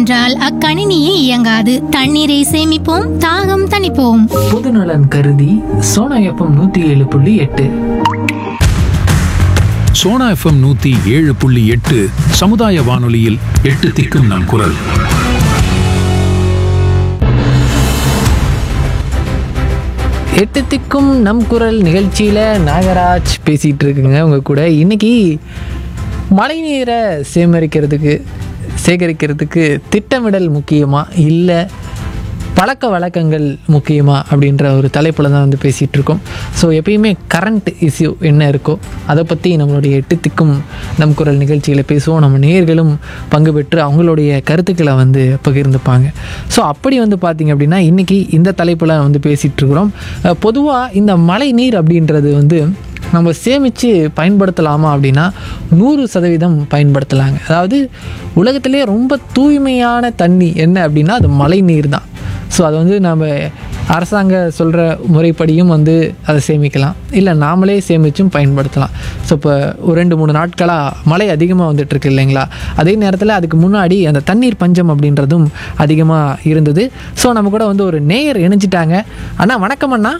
என்றால் அக்கணினியே இயங்காது தண்ணீரை சேமிப்போம் தாகம் தணிப்போம் பொதுநலன் கருதி சோனா எஃப்எம் நூத்தி ஏழு புள்ளி எட்டு சோனா எஃப்எம் நூத்தி ஏழு புள்ளி எட்டு சமுதாய வானொலியில் எட்டு திக்கும் நம் குரல் எட்டு திக்கும் நம் குரல் நிகழ்ச்சியில் நாகராஜ் பேசிகிட்டு இருக்குங்க உங்க கூட இன்னைக்கு மழைநீரை சேகரிக்கிறதுக்கு சேகரிக்கிறதுக்கு திட்டமிடல் முக்கியமா இல்லை பழக்க வழக்கங்கள் முக்கியமா அப்படின்ற ஒரு தலைப்பில் தான் வந்து பேசிகிட்டு இருக்கோம் ஸோ எப்பயுமே கரண்ட் இஷ்யூ என்ன இருக்கோ அதை பற்றி நம்மளுடைய எட்டு திக்கும் நம் குரல் நிகழ்ச்சியில் பேசுவோம் நம்ம நேர்களும் பங்கு பெற்று அவங்களுடைய கருத்துக்களை வந்து பகிர்ந்துப்பாங்க ஸோ அப்படி வந்து பார்த்திங்க அப்படின்னா இன்றைக்கி இந்த தலைப்பில் வந்து பேசிகிட்டு இருக்கிறோம் பொதுவாக இந்த மழை நீர் அப்படின்றது வந்து நம்ம சேமித்து பயன்படுத்தலாமா அப்படின்னா நூறு சதவீதம் பயன்படுத்தலாங்க அதாவது உலகத்திலே ரொம்ப தூய்மையான தண்ணி என்ன அப்படின்னா அது மழை நீர் தான் ஸோ அது வந்து நம்ம அரசாங்க சொல்கிற முறைப்படியும் வந்து அதை சேமிக்கலாம் இல்லை நாமளே சேமிச்சும் பயன்படுத்தலாம் ஸோ இப்போ ஒரு ரெண்டு மூணு நாட்களாக மழை அதிகமாக வந்துட்டுருக்கு இல்லைங்களா அதே நேரத்தில் அதுக்கு முன்னாடி அந்த தண்ணீர் பஞ்சம் அப்படின்றதும் அதிகமாக இருந்தது ஸோ நம்ம கூட வந்து ஒரு நேயர் இணைஞ்சிட்டாங்க அண்ணா வணக்கம் அண்ணா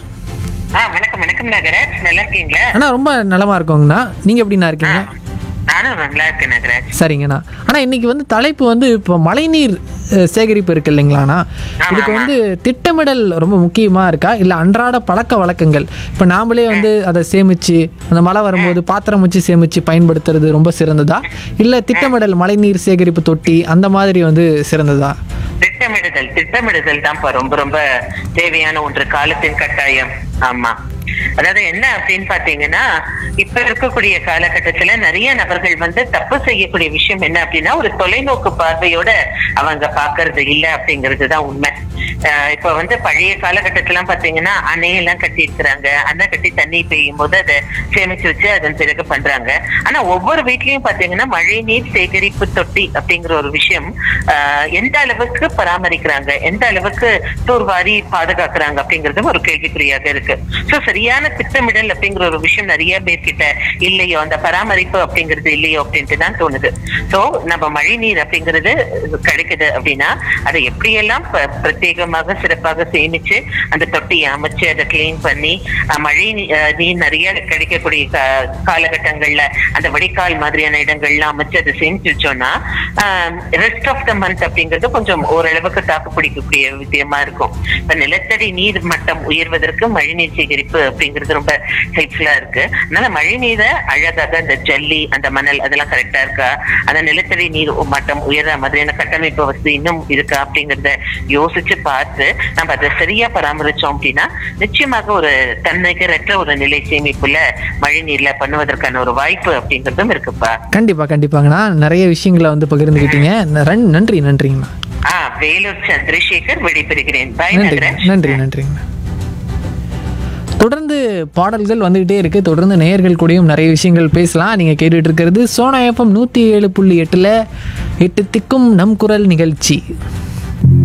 ஆ வணக்கம் வணக்கம் நகராஜ் நல்லா இருக்கீங்களா அண்ணா ரொம்ப நலமாக இருக்கோங்கண்ணா நீங்கள் எப்படிண்ணா இருக்கீங்க நானும் நல்லா இருக்கேன் நகராஜ் சரிங்கண்ணா ஆனால் இன்னைக்கு வந்து தலைப்பு வந்து இப்போ மழைநீர் அஹ், சேகரிப்பு இருக்கு இல்லைங்களாண்ணா இதுக்கு வந்து திட்டமிடல் ரொம்ப முக்கியமாக இருக்கா இல்லை அன்றாட பழக்க வழக்கங்கள் இப்போ நாமளே வந்து அதை சேமித்து அந்த மழை வரும்போது பாத்திரம் வச்சு சேமித்து பயன்படுத்துறது ரொம்ப சிறந்ததா இல்லை திட்டமிடல் மழைநீர் சேகரிப்பு தொட்டி அந்த மாதிரி வந்து சிறந்ததா திட்டமிடுதல் திட்டமிடுதல் தான்ப்பா ரொம்ப ரொம்ப தேவையான ஒன்று காலத்தின் கட்டாயம் ஆமா அதாவது என்ன அப்படின்னு பாத்தீங்கன்னா இப்ப இருக்கக்கூடிய காலகட்டத்துல நிறைய நபர்கள் வந்து தப்பு செய்யக்கூடிய விஷயம் என்ன அப்படின்னா ஒரு தொலைநோக்கு பார்வையோட அவங்க பாக்குறது இல்ல அப்படிங்கிறது தான் உண்மை ஆஹ் இப்ப வந்து பழைய காலகட்டத்திலாம் பாத்தீங்கன்னா அணையெல்லாம் கட்டி இருக்கிறாங்க அணை கட்டி தண்ணி பெய்யும் போது அதை சேமிச்சு வச்சு அதன் பிறகு பண்றாங்க ஆனா ஒவ்வொரு வீட்லயும் பாத்தீங்கன்னா மழை நீர் சேகரிப்பு தொட்டி அப்படிங்கிற ஒரு விஷயம் ஆஹ் எந்த அளவுக்கு பராமரிக்கிறாங்க எந்த அளவுக்கு தூர்வாரி பாதுகாக்கிறாங்க அப்படிங்கறதும் ஒரு கேள்விக்குறியாக இருக்கு சோ சரியான திட்டமிடல் அப்படிங்கிற ஒரு விஷயம் நிறைய பேர்கிட்ட இல்லையோ அந்த பராமரிப்பு அப்படிங்கிறது இல்லையோ அப்படின்ட்டு தான் தோணுது சோ நம்ம மழை நீர் அப்படிங்கிறது கிடைக்குது அப்படின்னா அதை எப்படியெல்லாம் ப- பிரத்யேகமாக சிறப்பாக சேமிச்சு அந்த தொட்டியை அமைச்சு அதை கிளீன் பண்ணி அஹ், மழை நீ- அஹ், நீர் நிறைய கிடைக்கக்கூடிய கா- காலகட்டங்கள்ல அந்த வடிகால் மாதிரியான இடங்கள்லாம் அமைச்சு அதை சேமிச்சு வச்சோம்னா ரெஸ்ட் ஆஃப் த மந்த் அப்படிங்கிறது கொஞ்சம் ஓரளவுக்கு தாக்கு பிடிக்கக்கூடிய விஷயமா இருக்கும் இப்ப நிலத்தடி நீர் மட்டம் உயர்வதற்கு மழைநீர் சேகரிப்பு அப்படிங்கிறது ரொம்ப ஹெல்ப்ஃபுல்லா இருக்கு அதனால மழை நீரை அழகாக அந்த ஜல்லி அந்த மணல் அதெல்லாம் கரெக்டா இருக்கா அந்த நிலத்தடி நீர் மட்டம் உயர்ற மாதிரியான கட்டமைப்பு வசதி இன்னும் இருக்கா அப்படிங்கறத யோசிச்சு பார்த்து நம்ம அதை சரியா பராமரிச்சோம் அப்படின்னா நிச்சயமாக ஒரு தன்னிகரற்ற ஒரு நிலை சேமிப்புல மழை நீர்ல பண்ணுவதற்கான ஒரு வாய்ப்பு அப்படிங்கிறதும் இருக்குப்பா கண்டிப்பாக கண்டிப்பாங்கண்ணா நிறைய விஷயங்களை வந்து பகிர்ந்துக்கிட்டீங்க ந- நன்றி நன்றிங்கண்ணா ஆ வேலூர் சந்திரசேகர் விடைபெறுகிறேன் பாய் நன்றி நகராஜ் நன்றி நன்றிங்கண்ணா தொடர்ந்து பாடல்கள் வந்துகிட்டே இருக்கு தொடர்ந்து நேயர்கள் கூடயும் நிறைய விஷயங்கள் பேசலாம் நீங்க கேட்டுட்டு இருக்கிறது சோனா எஃப்எம் நூத்தி ஏழு புள்ளி எட்டுல எட்டு திக்கும் நம் குரல் நிகழ்ச்சி